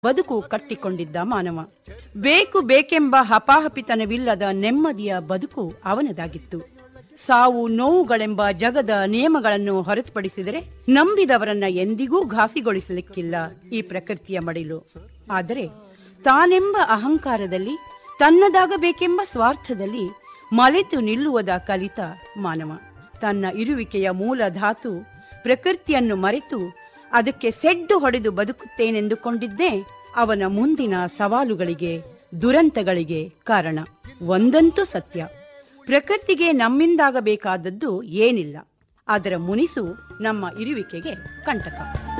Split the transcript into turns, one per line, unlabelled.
ಬದುಕು ಕಟ್ಟಿಕೊಂಡಿದ್ದ ಮಾನವ ಬೇಕು ಬೇಕೆಂಬ ಹಪಾಹಪಿತನವಿಲ್ಲದ ನೆಮ್ಮದಿಯ ಬದುಕು ಅವನದಾಗಿತ್ತು ಸಾವು ನೋವುಗಳೆಂಬ ಜಗದ ನಿಯಮಗಳನ್ನು ಹೊರತುಪಡಿಸಿದರೆ ನಂಬಿದವರನ್ನ ಎಂದಿಗೂ ಘಾಸಿಗೊಳಿಸಲಿಕ್ಕಿಲ್ಲ ಈ ಪ್ರಕೃತಿಯ ಮಡಿಲು ಆದರೆ ತಾನೆಂಬ ಅಹಂಕಾರದಲ್ಲಿ ತನ್ನದಾಗಬೇಕೆಂಬ ಸ್ವಾರ್ಥದಲ್ಲಿ ಮಲೆತು ನಿಲ್ಲುವುದ ಕಲಿತ ಮಾನವ ತನ್ನ ಇರುವಿಕೆಯ ಮೂಲ ಧಾತು ಪ್ರಕೃತಿಯನ್ನು ಮರೆತು ಅದಕ್ಕೆ ಸೆಡ್ಡು ಹೊಡೆದು ಬದುಕುತ್ತೇನೆಂದುಕೊಂಡಿದ್ದೇ ಅವನ ಮುಂದಿನ ಸವಾಲುಗಳಿಗೆ ದುರಂತಗಳಿಗೆ ಕಾರಣ ಒಂದಂತೂ ಸತ್ಯ ಪ್ರಕೃತಿಗೆ ನಮ್ಮಿಂದಾಗಬೇಕಾದದ್ದು ಏನಿಲ್ಲ ಅದರ ಮುನಿಸು ನಮ್ಮ ಇರುವಿಕೆಗೆ ಕಂಟಕ